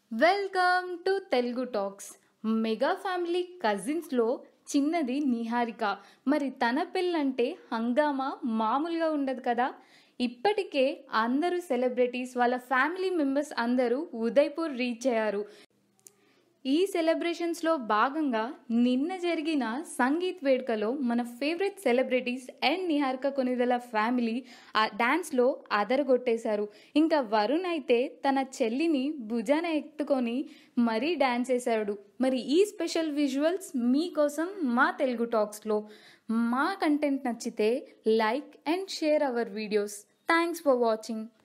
welcome to Telugu talks mega family కజిన్స్లో చిన్నది నిహారిక మరి తన పెళ్ళంటే హంగామా మామూలుగా ఉండదు కదా ఇప్పటికే అందరూ సెలబ్రిటీస్ వాళ్ళ ఫ్యామిలీ మెంబర్స్ అందరూ ఉదయ్పూర్ రీచ్ అయ్యారు ఈ సెలబ్రేషన్స్లో భాగంగా నిన్న జరిగిన సంగీత్ వేడుకలో మన favourite celebrities and Niharika Konidela family ఆ డాన్స్లో అదరగొట్టేశారు ఇంకా వరుణ్ అయితే తన చెల్లిని భుజాన ఎత్తుకొని మరీ డాన్స్ వేశాడు మరి ఈ స్పెషల్ విజువల్స్ మీకోసం మా తెలుగు టాక్స్లో మా కంటెంట్ నచ్చితే like and share our videos thanks for watching